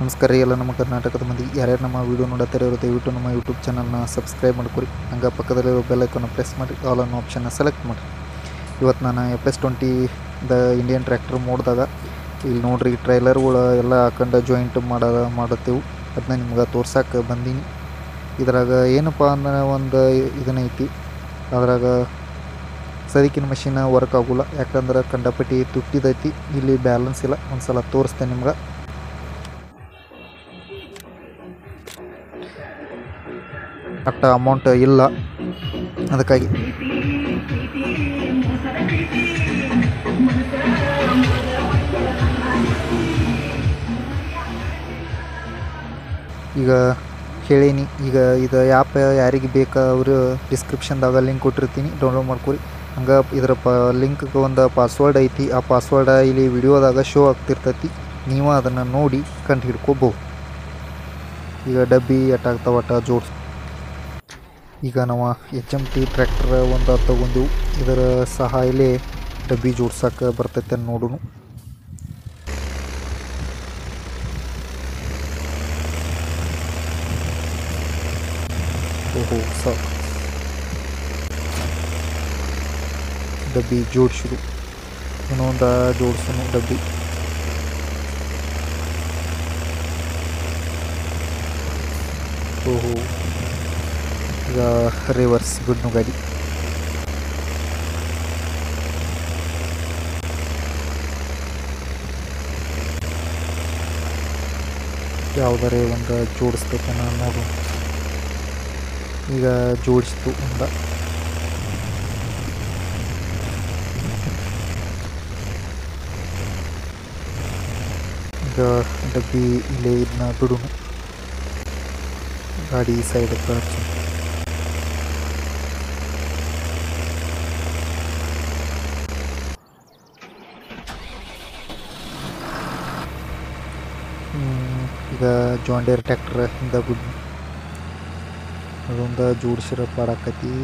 ನಮಸ್ಕಾರ ರೀ ಎಲ್ಲ ನಮ್ಮ ಕರ್ನಾಟಕದ ಮಂದಿ ಯಾರ್ಯಾರು ನಮ್ಮ ವೀಡಿಯೋ ನೋಡತ್ತಾರೆ ಇರೋ ದಯವಿಟ್ಟು ನಮ್ಮ ಯೂಟ್ಯೂಬ್ ಚಾನಲ್ನ ಸಬ್ಸ್ಕ್ರೈಬ್ ಮಾಡ್ಕೊರಿ ಹಂಗೆ ಪಕ್ಕದಲ್ಲಿರೋ ಬೆಲ್ ಐಕಾನ ಪ್ರೆಸ್ ಮಾಡಿ ಆಲ್ ಅನ್ನೋ ಆಪ್ಷನ್ನ ಸೆಲೆಕ್ಟ್ ಮಾಡಿರಿ ಇವತ್ತು ನಾನು F S twenty the Indian tractor ಮೋಡ್ದಾಗ ಇಲ್ಲಿ ನೋಡ್ರಿ ಟ್ರೈಲರ್ಗಳು ಎಲ್ಲ ಹಾಕೊಂಡು ಜಾಯಿಂಟ್ ಮಾಡ ಮಾಡತ್ತೇವು ಅದನ್ನ ನಿಮ್ಗೆ ತೋರ್ಸಕ್ಕೆ ಬಂದೀನಿ ಇದ್ರಾಗ ಏನಪ್ಪ ಅಂದ್ರೆ ಒಂದು ಇದನ್ನೈತಿ ಅದ್ರಾಗ ಸದಿಕಿನ ಮಷಿನ್ ವರ್ಕ್ ಆಗೋಲ್ಲ ಯಾಕಂದ್ರೆ ಕಂಡಪಟ್ಟಿ ತುಟ್ಟಿದೈತಿ ಇಲ್ಲಿ ಬ್ಯಾಲೆನ್ಸ್ ಇಲ್ಲ ಒಂದು ಸಲ ತೋರಿಸ್ತೇನೆ ನಿಮ್ಗೆ ಅಷ್ಟ ಅಮೌಂಟ್ ಇಲ್ಲ ಅದಕ್ಕಾಗಿ ಈಗ ಹೇಳೀನಿ ಈಗ ಇದು ಆ್ಯಪ್ ಯಾರಿಗೆ ಬೇಕಾ ಅವರು ಡಿಸ್ಕ್ರಿಪ್ಷನ್ದಾಗ ಲಿಂಕ್ ಕೊಟ್ಟಿರ್ತೀನಿ ಡೌನ್ಲೋಡ್ ಮಾಡ್ಕೊರಿ ಹಂಗೆ ಇದರ ಪ ಲಿಂಕ್ಗೆ ಒಂದು ಪಾಸ್ವರ್ಡ್ ಐತಿ ಆ ಪಾಸ್ವರ್ಡ ಇಲ್ಲಿ ವಿಡಿಯೋದಾಗ ಶೋ ಆಗ್ತಿರ್ತೈತಿ ನೀವು ಅದನ್ನು ನೋಡಿ ಕಂಡು ಹಿಡ್ಕೋಬೋದು ಈಗ ಡಬ್ಬಿ ಎಟ್ಟಾಗ್ತಾವ ಅಟ್ಟ ಜೋಡ್ಸ್ ಈಗ ನಾವು ಎಚ್ ಎಮ್ ಟಿ ಟ್ರ್ಯಾಕ್ಟರ್ ಒಂದು ತೊಗೊಂಡಿವು ಇದರ ಸಹಾಯಲೇ ಡಬ್ಬಿ ಜೋಡ್ಸಕ್ಕೆ ಬರ್ತೈತೆ ನೋಡುನು ಓಹೋ ಸಾಕು ಡಬ್ಬಿ ಜೋಡಿಸಿದು ಇನ್ನೊಂದು ಜೋಡಿಸೋನು ಡಬ್ಬಿ ಓಹೋ ಈಗ ರಿವರ್ಸ್ ಗುಡ್ನು ಗಾಡಿ ಯಾವುದಾರೆ ಒಂದು ಜೋಡಿಸ್ತೈತೆ ನಾನು ನೋಡು ಈಗ ಜೋಡಿಸ್ತು ಒಂದ ಈಗ ಡಬ್ಬಿ ಇಲ್ಲೇ ಇದನ್ನ ಬಿಡುನು ಗಾಡಿ ಸೈಡಕ್ಕೆ ಹಚ್ಚು ಹ್ಮ್, ಈಗ ಜಾಂಡಿಯರ್ ಟ್ಯಾಕ್ಟರ್ ಹಿಂದೆ ಬಿಡ್ ಅದೊಂದು ಜೋಡಿಸಿರೋ ಪಾಡಾಕತಿ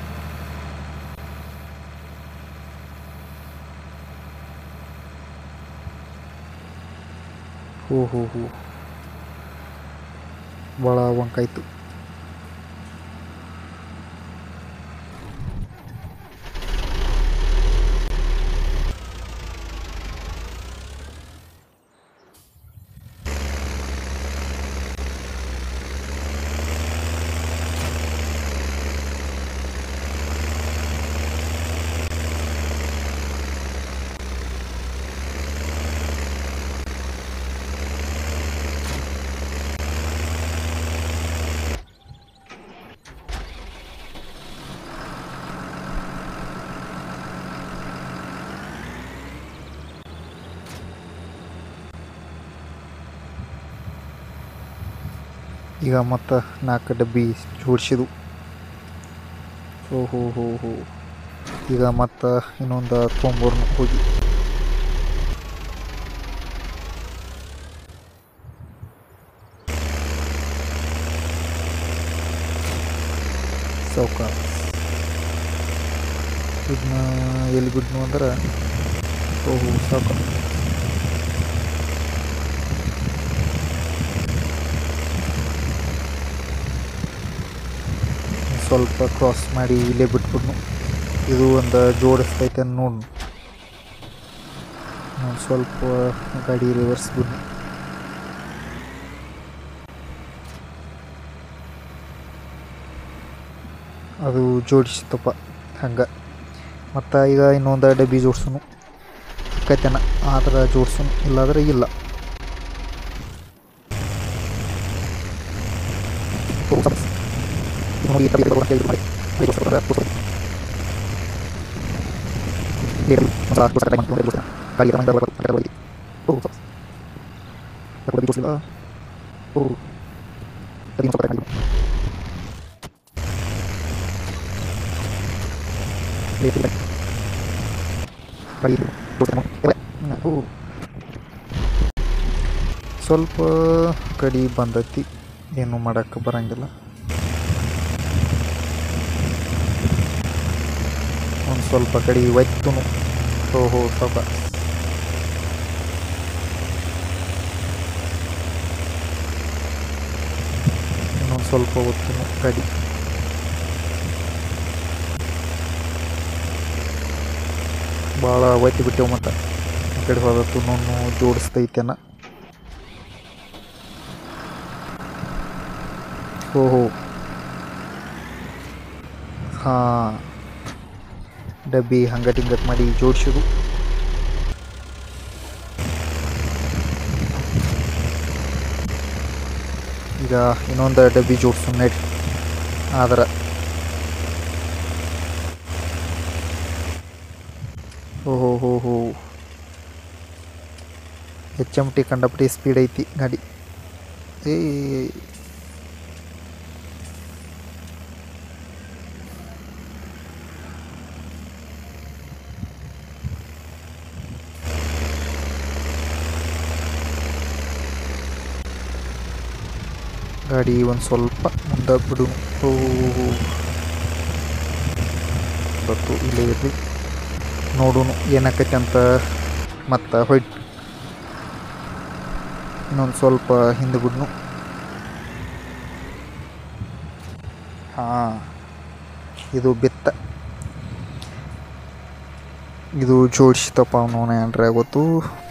ಹೋ ಹೋ ಹೋ ಭಾಳ ವಂಕಾಯ್ತು ಈಗ ಮತ್ತು ನಾಲ್ಕು ಡಬ್ಬಿ ಜೋಡಿಸಿದು ಓ ಹೋ ಹೋ ಹೋ ಈಗ ಮತ್ತು ಇನ್ನೊಂದು ತೊಂಬರ್ನು ಹೋಗಿ ಸೌಕ ಇದನ್ನ ಎಲ್ಲಿ ಬಿಡ್ನು ಅಂದ್ರೆ ಓಹೋ ಸಾಕ ಸ್ವಲ್ಪ ಕ್ರಾಸ್ ಮಾಡಿ ಇಲ್ಲೇ ಬಿಟ್ಬಿಡ್ನು ಇದು ಒಂದು ಜೋಡಿಸ್ತೈತೆ ನೋಡು ಒಂದು ಸ್ವಲ್ಪ ಗಾಡಿ ರಿವರ್ಸ್ ಬಿಡ್ನು ಅದು ಜೋಡಿಸ್ತಪ್ಪ ಹಂಗೆ ಮತ್ತು ಈಗ ಇನ್ನೊಂದು ಡಬ್ಬಿ ಜೋಡ್ಸೋನು ಕೈತನ ಆದ್ರೆ ಜೋಡ್ಸೋನು ಇಲ್ಲಾದ್ರೆ ಇಲ್ಲ ನೋಡಿ ಈ ಥರ ಇದು ಬರುತ್ತೆ, ಇದು ಮಾಡಿ. ಇದು ಬರುತ್ತೆ, ಬರುತ್ತೆ, ಬರುತ್ತೆ. ಹೇಳಿ, ಒಂದು ಸಲ ಬಸ್ ಟೈಮ್ ಮಾಡ್ಕೊಂಡು ಬಸ್ ಗಾಡಿ ತಗೊಂಡು ಬರುತ್ತೆ, ಬರುತ್ತೆ, ಬರುತ್ತೆ. ಓ, ಸ್ವಲ್ಪ. ಸ್ವಲ್ಪ ಡಬ್ಬಿ ಜೋಡ್ಸಿಲ್ಲ. ಓ. ಡಬ್ಬಿ ಒಂದು ಸ್ವಲ್ಪ ಕಡಿಮೆ ಮಾಡಿ. ಹೇಳಿ, ಹೇಳಿ. ಗಾಡಿ ಜೋಡ್ಸಿಲ್ಲ. ಎಳೆ. ಹ್ಮ್, ಓ. ಸ್ವಲ್ಪ ಕಡಿ ಬಂದೈತಿ ಏನು ಮಾಡೋಕ್ಕೆ ಬರಂಗಿಲ್ಲ ಒಂದು ಸ್ವಲ್ಪ ಕಡೆ ಒಯ್ತುನು ಓಹೋ ಸ್ವಲ್ಪ ಸ್ವಲ್ಪ ಹೊತ್ತು ಗಾಡಿ ಭಾಳ ಒತ್ತಿ ಬಿಟ್ಟೆವು ಮತ್ತು ಆ ಕಡೆ ಹೋದತ್ತು ನೋನು ಜೋಡಿಸ್ತೈತೆನ ಓಹೋ ಹಾಂ ಡಬ್ಬಿ ಹಂಗಟ್ ಹಿಂಗಟ್ ಮಾಡಿ ಜೋಡಿಸಿದು ಈಗ ಇನ್ನೊಂದು ಡಬ್ಬಿ ಜೋಡಿಸು ನಡಿ ಆದ್ರೆ ಓಹೋ ಹೋ ಹೋ ಎಚ್ ಎಮ್ ಟಿ ಕಂಡಪಟ್ಟಿ ಸ್ಪೀಡ್ ಐತಿ ಗಾಡಿ ಏ ಗಾಡಿ ಒಂದು ಸ್ವಲ್ಪ ಮುಂದೆ ಬಿಡು ಓ ಬತ್ತು ಇಲ್ಲೇ ಇರಲಿ ನೋಡೋನು ಏನಾಕೈತೆ ಅಂತ ಮತ್ತು ಹೊಯ್ಟ್ ಇನ್ನೊಂದು ಸ್ವಲ್ಪ ಹಿಂದೆ ಬಿಡ್ನು ಹಾಂ ಇದು ಬಿತ್ತ ಇದು ಜೋಡಿಸಿತಪ್ಪ ಅವನು ಏನ್ರ ಗೊತ್ತು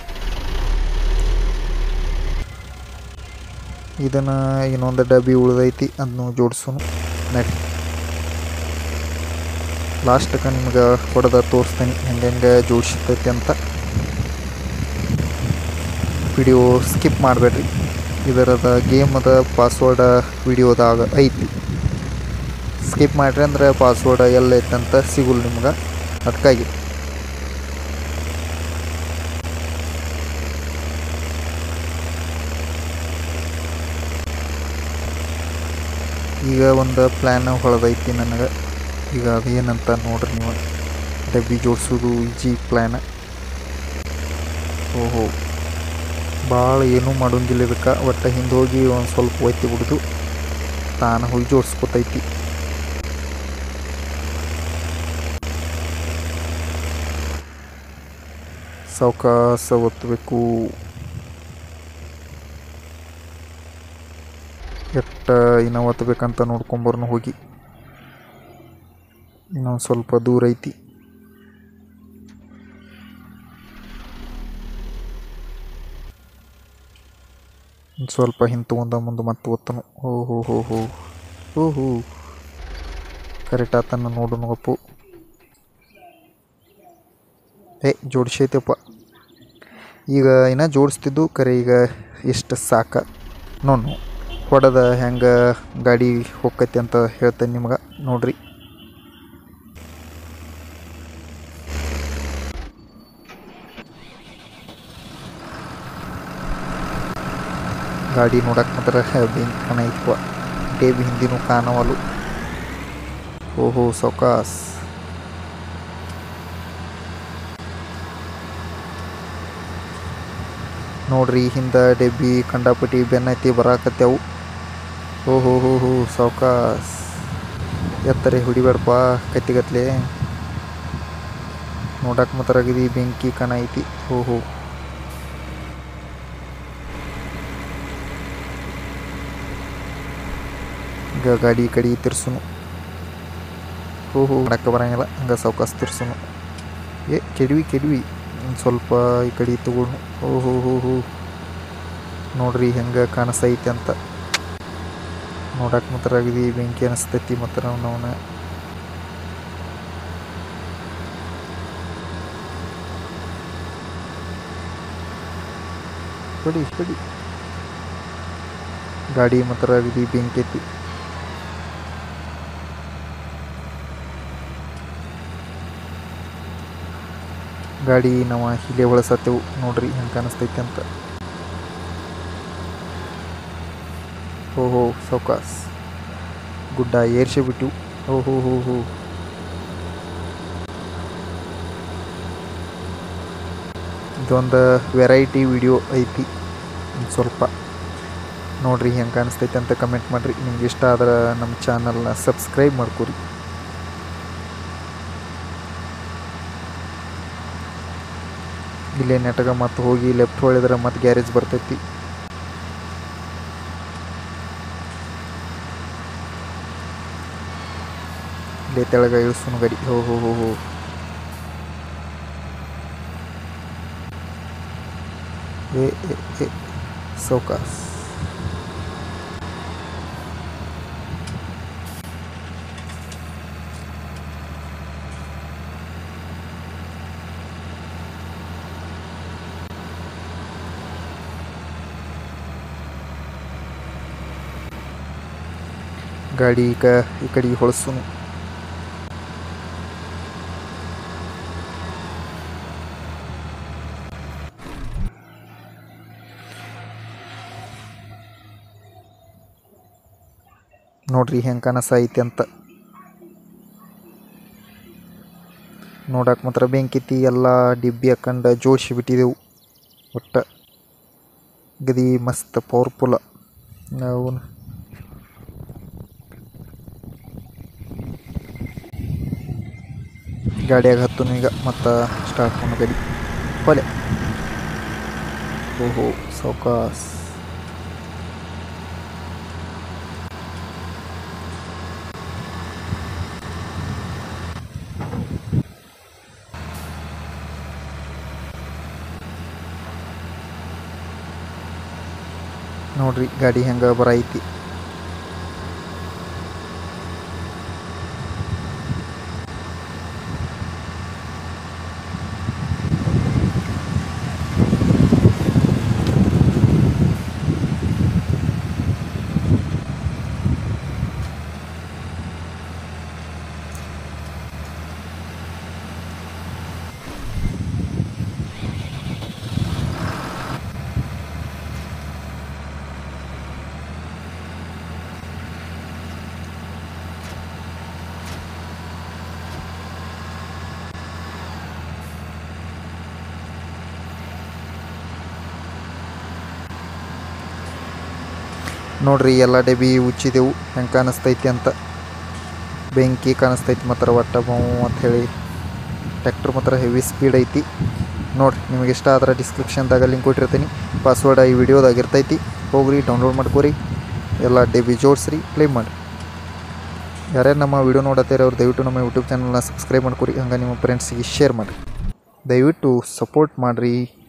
ಇದನ್ನು ಇನ್ನೊಂದು ಡಬ್ಬಿ ಉಳ್ದೈತಿ ಅದನ್ನು ಜೋಡಿಸೋನು ನಡಿ ಲಾಸ್ಟಕ್ಕೆ ನಿಮ್ಗೆ ಹೊಡೆದ ತೋರಿಸ್ತೀನಿ ಹೆಂಗೆ ಹೆಂಗೆ ಜೋಡಿಸ್ತೈತಿ ಅಂತ ವಿಡಿಯೋ ಸ್ಕಿಪ್ ಮಾಡಬೇಡ್ರಿ ಇದರದ ಗೇಮದ ಪಾಸ್ವರ್ಡ ವಿಡಿಯೋದಾಗ ಐತಿ ಸ್ಕಿಪ್ ಮಾಡಿರಿ ಅಂದ್ರೆ ಪಾಸ್ವರ್ಡ್ ಎಲ್ಲ ಐತೆ ಅಂತ ಸಿಗುಲ್ಲ ನಿಮ್ಗೆ ಅದಕ್ಕಾಗಿ ಈಗ ಒಂದು ಪ್ಲ್ಯಾನ್ ಹೊಳೆದೈತಿ ನನಗೆ ಈಗ ಅದು ಏನಂತ ನೋಡ್ರಿ ನೀವು ಡಬ್ಬಿ ಜೋಡಿಸೋದು ಈಜಿ ಪ್ಲ್ಯಾನ್ ಓಹೋ ಭಾಳ ಏನೂ ಮಾಡೋಂಗಿಲ್ಲ ಇದಕ್ಕೆ ಒಟ್ಟು ಹಿಂದೆ ಹೋಗಿ ಒಂದು ಸ್ವಲ್ಪ ಒತ್ತಿ ಬಿಡ್ದು ತಾನು ಹೋಗಿ ಜೋಡಿಸ್ಕೊತೈತಿ ಸಾವಕಾಸ ಒತ್ತಬೇಕು ಎಟ್ಟ ಇನ್ನು ಒತ್ತಬೇಕಂತ ನೋಡ್ಕೊಂಬರ್ನು ಹೋಗಿ ಇನ್ನೊಂದು ಸ್ವಲ್ಪ ದೂರ ಐತಿ ಒಂದು ಸ್ವಲ್ಪ ಹಿಂದೆ ತೊಗೊಂಡ ಮುಂದೆ ಮತ್ತೆ ಒತ್ತನು ಹೋ ಹೋ ಹೋ ಹೋ ಹೋ ಹೋ ಕರೆಕ್ಟ್ ಆತನ ನೋಡು ಅಪ್ಪು ಏ ಜೋಡಿಸೈತಪ್ಪ ಈಗ ಇನ್ನು ಜೋಡಿಸ್ತಿದ್ದು ಕರೆ ಈಗ ಎಷ್ಟು ಸಾಕ ನೋಡು ಹೊಡೆದ ಹೆಂಗೆ ಗಾಡಿ ಹೋಗ್ತೈತಿ ಅಂತ ಹೇಳ್ತೇನೆ ನಿಮ್ಗೆ ನೋಡ್ರಿ ಗಾಡಿ ನೋಡಕ್ಕೆ ಮಾತ್ರ ಬೆಂಕಿ ಕಣ ಐತ್ವ ಟೇಬ್ ಹಿಂದಿನೂ ಕಾಣವಲು ಓಹೋ ಸೌಕಾಸ್ ನೋಡ್ರಿ ಹಿಂದೆ ಡೆಬ್ಬಿ ಕಂಡಾಪಟ್ಟಿ ಬೆನ್ನೈತಿ ಬರಾಕತ್ಯಾವು ಓಹೋ ಹೋ ಹೋ ಸೌಕಾಸ್ ಎತ್ತರೆ ಹೊಡಿಬೇಡಪ್ಪ ಕತ್ತಿಗತ್ಲೆ ನೋಡಕ್ಕೆ ಮಾತ್ರ ಅಗದಿ ಬೆಂಕಿ ಕಣ ಐತಿ ಓಹೋ ಈಗ ಗಾಡಿ ಈ ಕಡೆ ತಿರ್ಸುನು ಹೋ ಹೋ ಮಾಡಕ್ಕೆ ಬರಂಗಿಲ್ಲ ಹಂಗೆ ಸಾವ್ಕಾಸ್ ತಿರ್ಸುನು ಏ ಕೆಡವಿ ಕೆಡವಿ ಒಂದು ಸ್ವಲ್ಪ ಈ ಕಡೆ ತಗೊಂಡು ಓ ಹೋ ಹೋ ಹೋ ನೋಡ್ರಿ ಹೆಂಗೆ ಕಾಣಿಸ್ತೈತಿ ಅಂತ ನೋಡಕ್ಕೆ ಮಾತ್ರ ಅಗದಿ ಬೆಂಕಿ ಅನಿಸ್ತೈತಿ ಮಾತ್ರ ಅವನವನ ಹೊಡಿ ಹೊಡಿ ಗಾಡಿ ಮಾತ್ರ ಅಗದಿ ಬೆಂಕಿ ಐತಿ ಗಾಡಿ ನಾವು ಇಲ್ಲೇ ಬಳಸತ್ತೇವು ನೋಡ್ರಿ ಹೆಂಗೆ ಕಾಣಿಸ್ತೈತಿ ಅಂತ ಓಹೋ ಸೌಕಾಸ್ ಗುಡ್ಡ ಏರ್ಸೆ ಬಿಟ್ಟು ಓಹೋ ಹೋ ಹೋ ಇದೊಂದು ವೆರೈಟಿ ವಿಡಿಯೋ ಐತಿ ಒಂದು ಸ್ವಲ್ಪ ನೋಡ್ರಿ ಹೆಂಗೆ ಕಾಣಿಸ್ತೈತಿ ಅಂತ ಕಮೆಂಟ್ ಮಾಡಿರಿ ನಿಮ್ಗೆ ಇಷ್ಟ ಆದ್ರೆ ನಮ್ಮ ಚಾನಲ್ನ ಸಬ್ಸ್ಕ್ರೈಬ್ ಮಾಡ್ಕೊರಿ ಇಲ್ಲೇ ನೆಟಗ ಮತ್ತೆ ಹೋಗಿ ಲೆಫ್ಟ್ ಹೊಳಿದ್ರೆ ಮತ್ತೆ ಗ್ಯಾರೇಜ್ ಬರ್ತೈತಿ ಇಲ್ಲೇ ತೆಳಗೆ ಇಳಿಸೋನು ಗಾಡಿ ಹೋ ಹೋ ಹೋ ಹೋ ಏ ಏ ಏ ಸೌಕಾಸ್ ಗಾಡಿ ಈಗ ಈ ಕಡೆಗೆ ಹೊಳಸುನು ನೋಡ್ರಿ ಹೆಂಗೆ ಕನಸ ಐತಿ ಅಂತ ನೋಡಕ್ಕೆ ಮಾತ್ರ ಬೆಂಕಿತಿ ಎಲ್ಲ ಡಿಬ್ಬಿ ಹಾಕೊಂಡು ಜೋಡಿಸಿ ಬಿಟ್ಟಿದ್ದೆವು ಒಟ್ಟ ಗದಿ ಮಸ್ತ್ ಪವರ್ಫುಲ್ಲ ನಾವು ಗಾಡಿಯಾಗ ಹತ್ತುನು ಈಗ ಮತ್ತು ಸ್ಟಾರ್ಟ್ ಮಾಡೋ ಗಾಡಿ ಹೊಲೆ ಓಹೋ ಸೌಕಾಸ್ ನೋಡ್ರಿ ಗಾಡಿ ಹೆಂಗೆ ಬರೈತಿ ನೋಡ್ರಿ ಎಲ್ಲ ಡಬ್ಬಿ ಉಚ್ಚಿದೆವು ಹೆಂಗೆ ಕಾಣಿಸ್ತೈತಿ ಅಂತ ಬೆಂಕಿ ಕಾಣಿಸ್ತೈತಿ ಮಾತ್ರ ಒಟ್ಟ ಬಾವು ಅಂತ ಹೇಳಿ ಟ್ಯಾಕ್ಟ್ರ್ ಮಾತ್ರ ಹೆವಿ ಸ್ಪೀಡ್ ಐತಿ ನೋಡ್ರಿ ನಿಮಗೆ ಇಷ್ಟ ಆದ್ರೆ ಡಿಸ್ಕ್ರಿಪ್ಷನ್ದಾಗ ಲಿಂಕ್ ಕೊಟ್ಟಿರ್ತೀನಿ ಪಾಸ್ವರ್ಡ್ ಈ ವಿಡಿಯೋದಾಗ ಇರ್ತೈತಿ ಹೋಗ್ರಿ ಡೌನ್ಲೋಡ್ ಮಾಡ್ಕೊರಿ ಎಲ್ಲ ಡೆಬಿ ಜೋಡಿಸ್ರಿ ಪ್ಲೇ ಮಾಡಿ ಯಾರ್ಯಾರು ನಮ್ಮ ವಿಡಿಯೋ ನೋಡತ್ತೀರ ಅವ್ರು ದಯವಿಟ್ಟು ನಮ್ಮ ಯೂಟ್ಯೂಬ್ ಚಾನಲ್ನ ಸಬ್ಸ್ಕ್ರೈಬ್ ಮಾಡ್ಕೊರಿ ಹಂಗೆ ನಿಮ್ಮ ಫ್ರೆಂಡ್ಸಿಗೆ ಶೇರ್ ಮಾಡಿರಿ ದಯವಿಟ್ಟು ಸಪೋರ್ಟ್ ಮಾಡಿರಿ